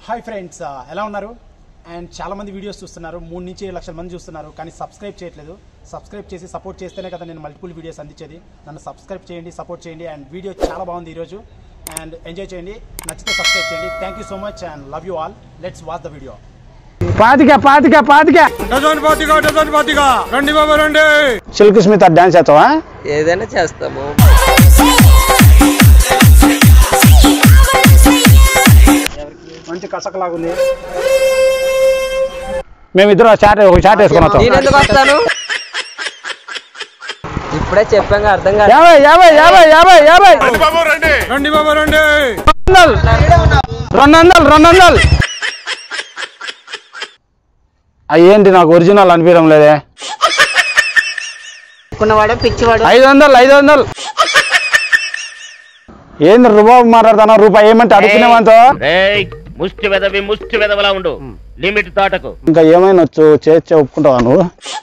Hi friends ఎలా ఉన్నారు and చాలా మంది వీడియోస్ చూస్తున్నారు మూడు నుంచి ఏడు లక్షల మంది చూస్తున్నారు కానీ సబ్స్క్రైబ్ చేయట్లేదు సబ్స్క్రైబ్ చేసి సపోర్ట్ చేస్తేనే కదా నేను మల్టిపుల్ వీడియోస్ అందించేది నన్ను సబ్స్క్రైబ్ చేయండి సపోర్ట్ చేయండి అండ్ వీడియో చాలా బాగుంది ఈరోజు అండ్ ఎంజాయ్ చేయండి నచ్చితే సబ్స్క్రైబ్ చేయండి thank you so much and love you all let's watch the video పాతిక పాతిక పాతిక డజన్ పాతిగా డజన్ పాతిగా రండి బాబా రండి సిల్క్ స్మిత డాన్స్ చేస్తావా ఏదైనా చేస్తాము మంచి కసకలాగుంది మేమిద్దరం చాట్ ఒక చాట్ వేసుకుని వస్తాం నేను ఎందుకు వస్తాను ఇప్పుడే చెప్పాక అర్థం కాదు యాభై యాభై యాభై యాభై యాభై రండి బాబా రండి వందలు రెండు వందలు రెండు వందలు అయ్యేంటి నాకు ఒరిజినల్ అనిపించడం లేదే అనుకున్నవాడు పిచ్చివాడు ఐదు వందలు ఐదు వందలు ఏంది రూపాయి మాట్లాడుతున్నా రూపాయి ఏమంటే అడుగుతున్నామంతో రేయ్ ముష్టి వెదవి ముష్టి వెదవలా ఉండు లిమిట్ దాటకు ఇంకా ఏమైనా వచ్చు చేర్చే ఒప్పుకుంటావా నువ్వు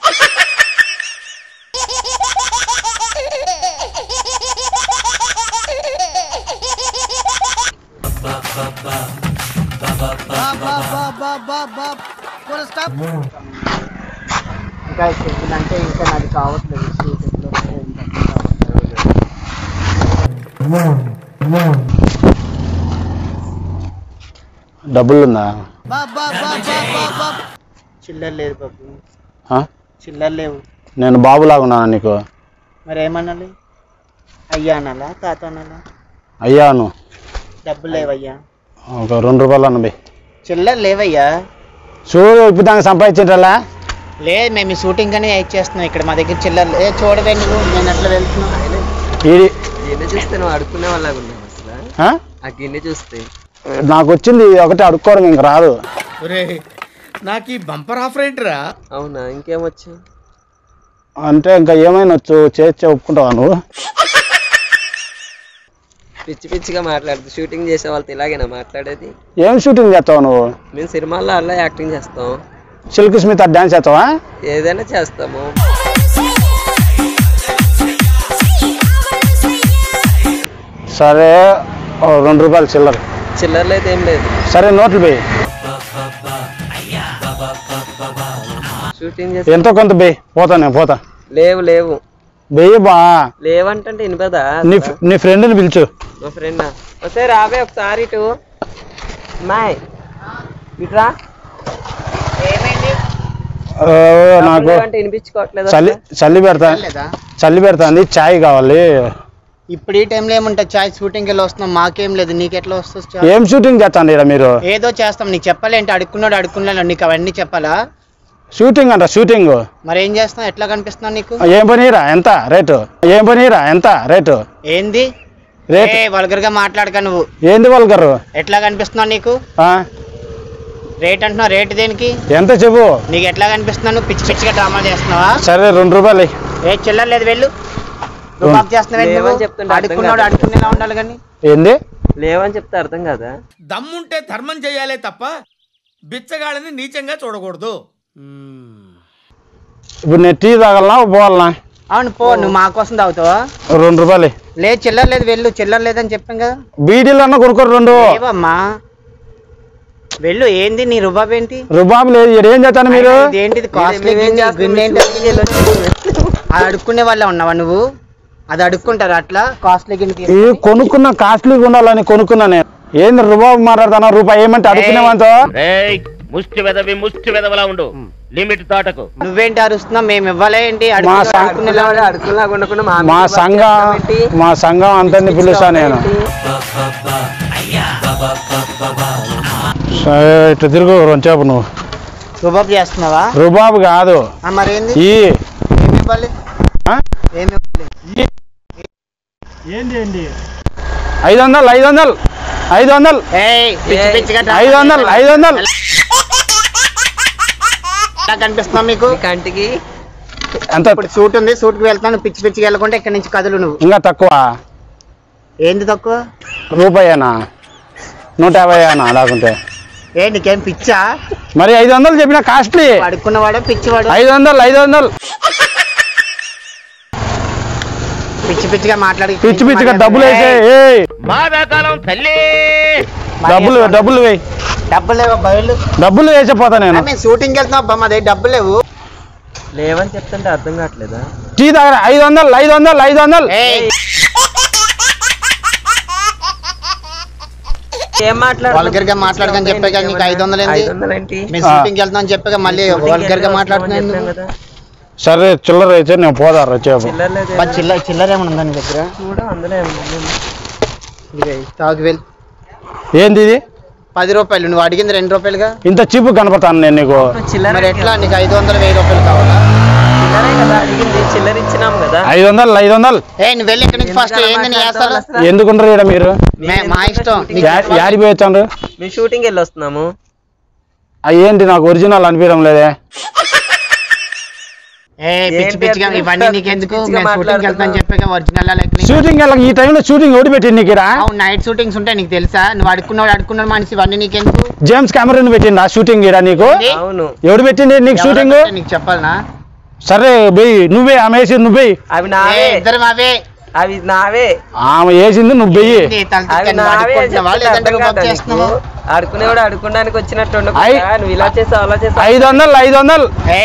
ఇంకా అంటే ఇంకా నాది కావట్లేదు సీట్ ఎట్లా వస్తుందో ఇంకా. డబ్బులు ఉందా చిల్లర లేదు బాబు ఆ? చిల్లర లేవు నేను బాబులాగా ఉన్నాను నీకు మరి ఏమనాలి అయ్యా అనాలా తాత అనాలా అయ్యాను డబ్బులు లేవయ్యా ఒక రెండు రూపాయలు అన్నది చిల్లర లేవయ్యా చూడు ఇప్పుడు దానికి సంపాదించేటలా లేదు మేము ఈ షూటింగ్ అని వెయిట్ చేస్తున్నాం ఇక్కడ మా దగ్గర చిల్లర లే చూడవే నువ్వు నేను ఎట్లా వెళ్తున్నాను ఇది గిన్నె చూస్తే నువ్వు అడుక్కునే వాళ్ళగా ఉన్నావు అసలు ఆ? ఆ గిన్నె చూస్తే నాకు వచ్చింది ఒకటి అడుక్కోవడం ఇంక రాదు నాకు ఈ బంపర్ ఆఫర్ ఏంటిరా అవునా ఇంకేమొచ్చు అంటే ఇంకా ఏమైనా వచ్చు చేర్చే ఒప్పుకుంటావా నువ్వు పిచ్చి పిచ్చిగా మాట్లాడుతూ షూటింగ్ చేసే వాళ్ళతో ఇలాగేనా మాట్లాడేది ఏం షూటింగ్ చేస్తావు నువ్వు మేము సినిమాల్లో అలా యాక్టింగ్ చేస్తాం సిల్క్ స్మిత డాన్స్ చేస్తావా ఏదైనా చేస్తాము సరే ఓ రెండు రూపాయలు చిల్లర చిల్లరలు అయితే ఏం లేదు సరే నోట్లు బే షూటింగ్ చేసి ఎంతో కొంత బే పోతా నేను పోతా లేవు లేవు బెయ్యి బా లేవంటే వినపదా నీ నీ ఫ్రెండ్ని పిలుచు మా ఫ్రెండ్ వస్తే రాబే ఒకసారి ఇటు మాయ్ ఇట్రా ఓ, నాకు అంటే వినిపించుకోవట్లేదు చల్లి చల్లి పెడతా లేదా చల్లి పెడతాంది చాయ్ కావాలి ఇప్పుడు ఈ టైంలో ఏముంటుంది చాయ్ షూటింగ్కి వెళ్ళి వస్తున్నాం మాకేం లేదు నీకు ఎట్లా వస్తుంది చాయ్? ఏం షూటింగ్ చేస్తాండి ఇక్కడ మీరు ఏదో చేస్తాం నీకు చెప్పాలేంటి అడుక్కున్నాడు అడుక్కున్నాడు నీకు అవన్నీ చెప్పాలా షూటింగ్ అంట షూటింగ్ మరి ఏం చేస్తాం ఎట్లా కనిపిస్తున్నావు నీకు ఏం పనిరా ఎంత రేటు ఏం పనిరా ఎంత రేటు ఏంది రేట్ ఏ వల్గర్ గా మాట్లాడక నువ్వు ఏంది వాళ్ళగారు ఎట్లా కనిపిస్తున్నావు నీకు రేట్ అంటున్నావు రేట్ దేనికి ఎంత చెప్పు నీకు ఎట్లా కనిపిస్తున్నావు నువ్వు పిచ్చి పిచ్చిగా డ్రామా చేస్తున్నావా సరే రెండు రూపాయలు ఇయ్యి. ఏ చిల్లర లేదు వెళ్ళు రుబాబ్ చేస్తున్నావు లేవని చెప్తుంటే అర్థం అడుక్కున్నాడు కాదు. అడుక్కునేలా ఉండాలి కానీ ఏంది లేవని చెప్తే అర్థం కదా దమ్ముంటే ధర్మం చేయాలే తప్ప బిచ్చగాళ్ళని నీచంగా చూడకూడదు ఇప్పుడు నేను టీ తాగలనా పోవాలనా అవును పో నువ్వు మా కోసం తాగుతావా రెండు రూపాయలు ఇయ్యి. లేదు చిల్లర లేదు వెళ్ళు చిల్లర లేదని చెప్పాం కదా బీడీలు అన్న కొనుక్కో రెండు ఏవమ్మా వెళ్ళు ఏంది నీ రుబాబ్ ఏంటి రుబాబు లేదు ఈడ ఏం చేస్తాను మీరు ఇది ఏంటిది కాస్ట్లీ మేమేం చేస్తాం? అది అడుక్కునే వాళ్ళ ఉన్నావా నువ్వు అది అడుక్కుంటారు అట్లా కాస్ట్లీ గిన్నె ఇది తీసుకొని. కొనుక్కున్న కాస్ట్లీగా ఉండాలని కొనుక్కున్నా నేను ఏంది రుబాబు మాట్లాడుతున్నా రూపాయి ఏమంటే అడుగుతున్నామంతో రేయ్ ముష్టి వెదవి ముష్టి వెదవలా ఉండు లిమిట్ దాటకు నువ్వేంటి అరుస్తున్నావు మేము ఇవ్వాలా ఏంటి మా అడుక్కునే సం- అడుక్కునేలా అడుక్కునేలా అడుక్కునేలా ఉండకుండా మా మా మీద సంఘం పెట్టి మా సంఘం అందరినీ పిలుస్తా నేను సరే ఇట్లా తిరుగు రొంచేపు నువ్వు రుబాబ్ చేస్తున్నావా రుబాబు కాదు ఆ, మరేంది ఈ ఏమి ఇవ్వాలి ఆ? ఏమి ఇవ్వాలి ఏంది ఏంది ఐదు వందలు ఐదు వందలు ఐదు వందలు ఏయ్, పిచ్చి పిచ్చిగా డ్రామా ఐదు వందలు ఐదు వందలు ఎలా కనిపిస్తున్నావు మీకు మీ కంటికి ఎంత ఇప్పుడు సూట్ ఉంది సూట్ కి వెళ్తాను పిచ్చి పిచ్చిగా వెళ్ళకుండా ఇక్కడ నుంచి కదులు నువ్వు ఇంకా తక్కువ ఏంది తక్కువ రూపాయేనా నూట యాభైనా లేకుంటే ఏ నీకేం పిచ్చా మరి ఐదు వందలు చెప్పిన కాస్ట్లీ పడుకున్నవాడు పిచ్చివాడు ఐదు వందలు ఐదు వందలు పిచ్చి పిచ్చిగా మాట్లాడి పిచ్చి పిచ్చిగా డబ్బులు వేసే ఏయ్ బాధాకాలం తల్లి డబ్బులు డబ్బులు వేయి డబ్బులు లేవు అబ్బా వెళ్ళు డబ్బులు వేసిపోతా నేను మేము షూటింగ్కి వెళ్తున్నాం అబ్బా మా దగ్గర డబ్బులు లేవు లేవని చెప్తుంటే అర్థం కావట్లేదా టీ దగ్గర ఐదు వందలు ఐదు వందలు ఐదు వందలు ఏయ్, ఏం Vulgar గా మాట్లాడకని చెప్పాక నీకు ఐదు వందలు ఏంది? ఐదు వందలు ఏంటి మేము షూటింగ్కి వెళ్తున్నాం అని చెప్పాక మళ్ళీ వల్గర్ గా మాట్లాడుతున్నాను చెప్పాం కదా సరే చిల్లర అయితే నేను పోదారు వచ్చేపు చిల్లర లేదు అబ్బా, చిల్లర చిల్లర ఏమైనా ఉందా నీ దగ్గర చూడ అందులో ఏముంది? ఇదిగో, తాగు వెళ్ళు ఏంది ఇది పది రూపాయలు నువ్వు అడిగింది రెండు రూపాయలుగా ఇంత చీపు కనపడతాను నేను నీకు చిల్లర మరి ఎట్లా నీకు ఐదు వందలు వెయ్యి రూపాయలు కావాలా చిల్లరే కదా అడిగింది చిల్లర ఇచ్చినాం కదా ఐదు వందలు ఐదు వందలు ఏ నువ్వు వెళ్ళి ఇక్కడ నుంచి ఫస్ట్ ఏంది నీ అసలు ఎందుకుంటారు ఇక్కడ మీరు మే- మా ఇష్టం నీకు యా- యాడికి పోయి వచ్చాను మేము షూటింగ్ వెళ్ళి వస్తున్నాము అవి ఏంటి నాకు ఒరిజినల్ అనిపించడం లేదే ఏ పిచ్చి ఏంటి పిచ్చిగా అట్లా ఇవన్నీ నీకెందుకు పిచ్చిగా మేము షూటింగ్కి వెళ్తాం అని చెప్పాక ఒరిజినల్ లైక్ షూటింగ్ వెళ్ళక ఈ టైంలో షూటింగ్ ఎవడు పెట్టింది నీకు ఈడ? అవును నైట్ షూటింగ్స్ ఉంటాయి నీకు తెలుసా నువ్వు అడుక్కున్నాడు అడుక్కున్నాడు మనిషి ఇవన్నీ నీకెందుకు జేమ్స్ కెమెరాన్ పెట్టింది ఆ షూటింగ్ ఈడ నీకు ఏంటి? అవును ఎవడు పెట్టింది నీకు షూటింగ్ ఎవరంటే నీకు చెప్పాలనా సరే బెయ్యి నువ్వే ఆమె వేసింది నువ్వు బెయ్యి అవి ఏ, నావే ఇద్దరం అవే అవి నావే ఆమె వేసింది నువ్వు బెయ్యి ఏంటి, తల అవి తిక్కని నావే అడుక్కుంటున్నావా? చెప్తే లేదంటే అర్థం రుబాబ్ కాదా చేస్తున్నావా? నీకు? ఆడుకునేవాడు ఆడుకోవడానికి వచ్చినట్టు ఉండకుండా ఐ- నువ్వు ఇలా చేసావు అలా చేసావు ఐదు వందలు ఐదు వందలు ఏ,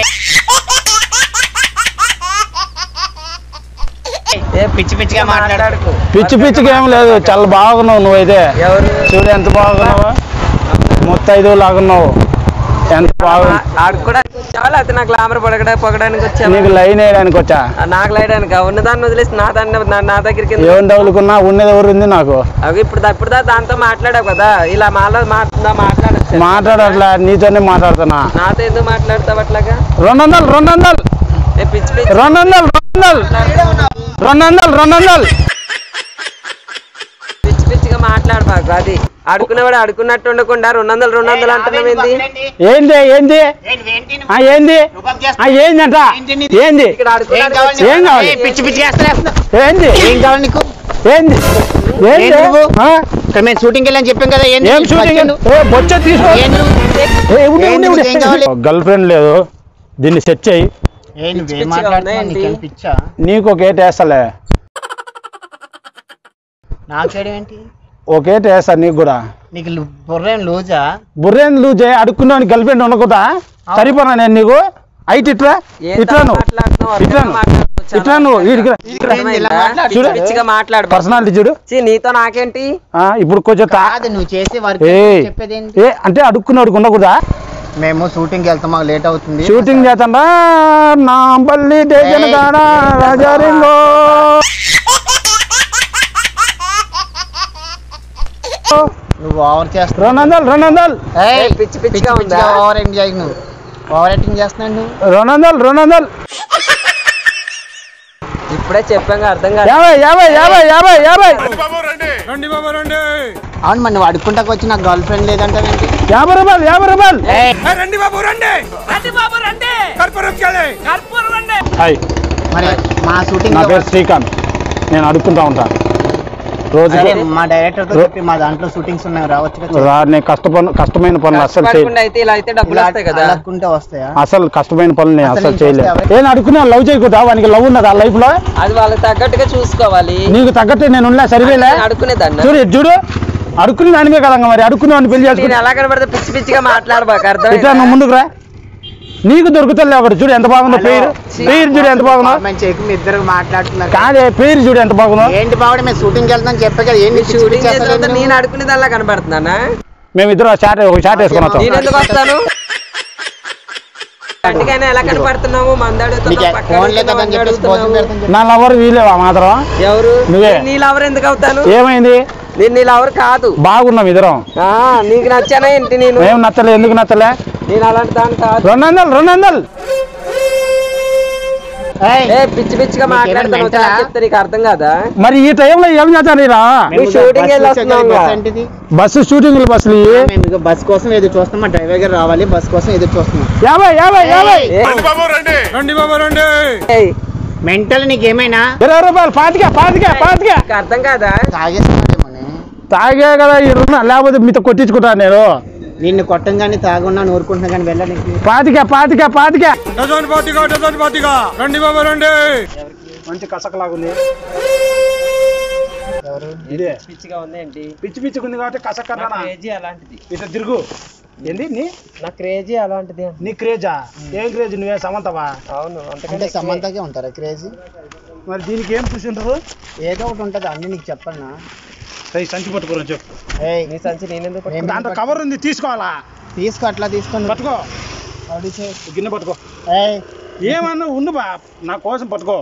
ఏ పిచ్చి పిచ్చిగా మాట్లాడు మాట్లాడుకు పిచ్చి పిచ్చికి ఏం లేదు చాలా బాగున్నావు నువ్వైతే ఎవరు చూడు ఎంత బాగున్నావు ముత్తైదు లాగున్నావు ఎంత బాగుంది ఆడుకోవడానికి వచ్చావా లేకపోతే నాకు గ్లామర్ పొడగడా పొగడానికి వచ్చావా నీకు లైన్ వేయడానికి వచ్చా ఆ, నాకు లైడానికి ఉన్న దాన్ని వదిలేసి నా దాన్ని నా- నా దగ్గరికి ఎందుకు? ఏం తగులుకున్నా ఉన్నది ఎవరు ఉంది నాకు అవి ఇప్పుడు దా- ఇప్పుడు దా దాంతో మాట్లాడావు కదా ఇలా మాలో మా- మాట్లాడచ్చు మాట్లాడట్లే నీతోనే మాట్లాడుతున్నా నాతో ఎందుకు మాట్లాడతావు అట్లాగా రెండు వందలు రెండు వందలు ఏ పిచ్చి పిచ్చి రెండు వందలు రెండు వందలు రెండు వందలు రెండు వందలు పిచ్చి పిచ్చిగా మాట్లాడబాకు అది ఆడుకునేవాడు ఆడుకున్నట్టు ఉండకుండా రెండు వందలు రెండు వందలు అంటున్నావు ఏంది ఏంది ఏంది ఆ, ఏంది ఆ, ఏందంట ఏంది ఇక్కడ ఏం ఆడుకున్నాడు కావాలి ఏం కావాలి? ఏ, పిచ్చి పిచ్చి చేస్తా ఏంది ఏం కావాలి నీకు ఏంది ఏంది ఏంది నువ్వు? ఆ? ఇక్కడ మేము షూటింగ్ వెళ్ళని చెప్పాం కదా ఏంది ఏం షూటింగ్ బచ్చలు? ఏ, బొచ్చ తీసుకో ఏంది నువ్వు? ఏ, ఉండు, ఏంది ఉండు, నీకు ఏం కావాలి? ఉండు. గర్ల్ ఫ్రెండ్ లేదు దీన్ని సెట్ చేయి ఏ, నువ్వేం పిచ్చిగా మాట్లాడుతున్నావు? ఉందా నీకేం ఏంటి? పిచ్చా నీకు ఒక ఏట వేస్తలే నాకేడు ఏంటి ఒక ఏట వేస్తా నీకు కూడా నీకు లు- బుర్రేం లూజా బుర్రేన్ లూజ్ అయ్యి అడుక్కున్నావు గర్ల్ ఫ్రెండ్ ఉండకూడదా సరిపోనా నేను నీకు ఐట్ ఇట్లా ఏందో ఇట్లా నువ్వు మాట్లాడుతున్నావు, ఇట్లా అర్థంగా నువ్వు మాట్లాడుతున్నావు, ఇట్లా నువ్వు వీడికి రా. ఏంది ఇలా మాట్లాడు? చూడు. పిచ్చిగా మాట్లాడు పర్సనాలిటీ చూడు నీతో నాకేంటి ఆ, ఇప్పుడు కొంచెం తా కాదు నువ్వు చేసే వర్క్ ఏ చెప్పేది ఏంటి ఏ అంటే అడుక్కున్నాడు ఉండకూడదా మేము షూటింగ్ వెళ్తాం మాకు లేట్ అవుతుంది షూటింగ్ చేస్తాడా నా బల్లి డేజన్ ఏయ్. కాడా రాజారింగో నువ్వు ఓవర్ చేస్తావు రెండు వందలు రెండు వందలు ఏయ్, ఏ, పిచ్చి పిచ్చిగా ఉందా? ఓవర్ యాక్టింగ్ చేయకు నువ్వు ఓవర్ యాక్టింగ్ చేస్తున్నావు నువ్వు రెండు వందలు రెండు వందలు ఇప్పుడే చెప్పాం కదా, అర్థం కాదు యాభై యాభై యాభై యాభై యాభై అవును మరి నువ్వు అడుక్కుంటాకు వచ్చి నాకు గర్ల్ ఫ్రెండ్ లేదంటే ఏంటి యాభై రూపాయలు యాభై రూపాయలు ఏయ్, రండి బాబు రండి రండి బాబు రండి కర్పూరం చాలే కర్పూరం రండి హాయ్ మరి మా షూటింగ్ నా పేరు శ్రీకాంత్ నేను అడుక్కుంటా ఉంటాను రోజు సరే మా డైరెక్టర్ తో చెప్పి మా దాంట్లో షూటింగ్స్ ఉన్నాయి రావచ్చు కదా రా నేను కష్టపను కష్టమైన పనులు అస్సలు చేయ కష్టపడకుండా అయితే ఇలా అయితే డబ్బులు వస్తాయి కదా అడుక్కుంటే వస్తాయా అసలు కష్టమైన పనులు నేను అసలు అసలు నీకు చేయలేదు వస్తాయా? నేను అడుక్కున్నా లవ్ చేయకూడదా వానికి లవ్ ఉన్నదా లైఫ్ లో అది వాళ్ళకి తగ్గట్టుగా చూసుకోవాలి నీకు తగ్గట్టు నేను ఉన్నా సరివేలే నేను అడుక్కునేదాన్ని చూడు ఇటు చూడు అడుక్కునే దానివే కదా మరి అడుక్కునే వాడిని పెళ్లి నేను చేసుకుంటా ఎలా కనబడితే పిచ్చి పిచ్చిగా మాట్లాడబాక ఇట్లా అర్థం నువ్వు ముందుకు రా నీకు దొరుకుతుంది ఒకటి చూడు ఎంత బాగుందో పేరు పేరు చూడు ఎంత బాగుందో మేము చేయకు మీ ఇద్దరు మాట్లాడుతున్నారు కాదే పేరు చూడు ఎంత బాగుందో ఏంటి బాగుంది మేము షూటింగ్ వెళ్తాం చెప్పే కదా ఏంటి పిచ్చి షూటింగ్ పిచ్చి అసలు చేసిన ఏంటి నేను నువ్వు? అడుకునేదల్లా కనబడుతున్నానా మేమిద్దరు షాట్ ఒక షాట్ వేసుకుని వస్తాం నేను ఎందుకు వస్తాను అందుకని ఎలా కనపడుతున్నావు మందాడు నీకు ఫోన్ లేదని చెప్పేసి భోజనం పెడతాం చెప్పి. నా లవర్ వీలేవా మాత్రం ఎవరు నువ్వే. నీ లవర్ ఎందుకు అవుతాను ఏమైంది నేను నీ లవర్ కాదు బాగున్నాం ఇద్దరం ఆ నీకు నచ్చానా ఏంటి నేను ఏం నచ్చలే ఎందుకు నచ్చలే నేను అలాంటి దాన్ని కాదు రెండు వందలు రెండు వందలు ఏయ్, ఏ పిచ్చి పిచ్చిగా మాట్లాడుతున్నావు మెంటలా? చెప్తే నీకు అర్థం కాదా మరి ఈ టైంలో ఏం చేస్తారు రా మేము నువ్వు షూటింగ్ బస్ వెళ్ళి చూసాం కదా, వస్తున్నాం బస్ కదా. ఏంటిది? బస్సు షూటింగ్ బస్సులు ఇవి. మేము ఇక బస్ కోసం ఎదురు చూస్తాం మా డ్రైవర్ గారు రావాలి బస్ కోసం ఎదురు చూస్తున్నాం యాభై యాభై యాభై ఏ, రండి బాబు రండి ఏయ్, మెంటల్ నీకేమైనా ఇరవై రూపాయలు పాతిక పాతిక పాతిక నీకు అర్థం కాదా తాగేస్తున్నాడేమోనే తాగే కదా ఈ రుణ లేకపోతే మీతో కొట్టించుకుంటాను నేను నిన్ను కొట్టం కానీ తాగున్నా ఊరుకుంటున్నా కానీ వెళ్ళడానికి పాతిక పాతిక పాతిక డజన్ పాతిగా డజన్ పాతిగా రండి బాబు రండి మంచి కసకలాగుంది ఇదే పిచ్చిగా ఉంది ఏంటి పిచ్చి పిచ్చిగుంది కాబట్టి కసక ఏజీ అలాంటిది ఇట్లా తిరుగు ఏంది నీ నా క్రేజీ అలాంటిది నీ క్రేజా ఏం క్రేజ్ నువ్వే సమంతవా అవును అంటే అంతకంటే సమంతకే ఉంటారా క్రేజీ మరి దీనికి ఏం చూసి ఉంటారు ఏదో ఒకటి ఉంటుంది అన్ని నీకు చెప్పన్నా సరే సంచి పట్టుకోరు చెప్పు ఏయ్ నీ సంచి నేనెందుకు పట్టుకుంటా? నేను దాంట్లో కవర్ ఉంది తీసుకోవాలా తీసుకో అట్లా తీసుకొని పట్టుకో అడి చేయి. గిన్నె పట్టుకో ఏయ్ ఏమన్నా ఉండు బా నా కోసం పట్టుకో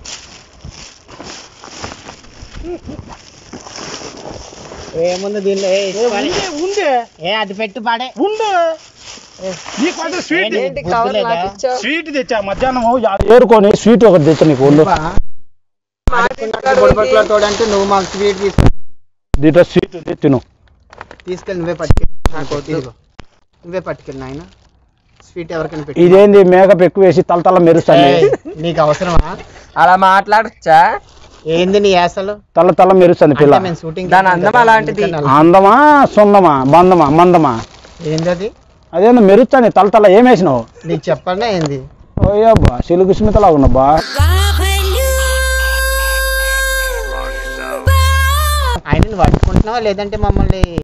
ఏముంది దీనిలో ఏయ్, ఏ, ఉండే ఉండే ఏ అది పెట్టి పాడే ఉండు నీకు కొంచెం స్వీట్ ఏంటి కవర్ గుర్తులేదా? నాకు ఇచ్చావు స్వీట్ తెచ్చా మధ్యాహ్నం ఏరుకొని స్వీట్ ఒకటి తెచ్చా నీకు ఒళ్ళు తోడంటే నువ్వు మాకు స్వీట్ తీసుకో దీంట్లో స్వీట్ ఉంది తిను తీసుకెళ్ళి నువ్వే పట్టుకెళ్ళి ఇదిగో. నువ్వే పట్టుకెళ్ళి నాయన స్వీట్ ఎవరికైనా పెట్టి ఇదేంది మేకప్ ఎక్కువ వేసి తల తల మెరుస్తాయి ఏయ్, నీకు అవసరమా అలా మాట్లాడచ్చా ఏంది నీ యాసలు తల తల మెరుస్తుంది పిల్ల అంటే మేము షూటింగ్ దాని అందం అలాంటిది. అందమా సున్నమా బందమా మందమా ఏంది అది అదేందో మెరుస్తాను తల తల ఏం వేసినావు నీకు చెప్పండి ఏంది ఓయబ్బా సిలుగు స్మితలా ఉన్నబ్బా ఆయన నువ్వు అడుకుంటున్నావా లేదంటే మమ్మల్ని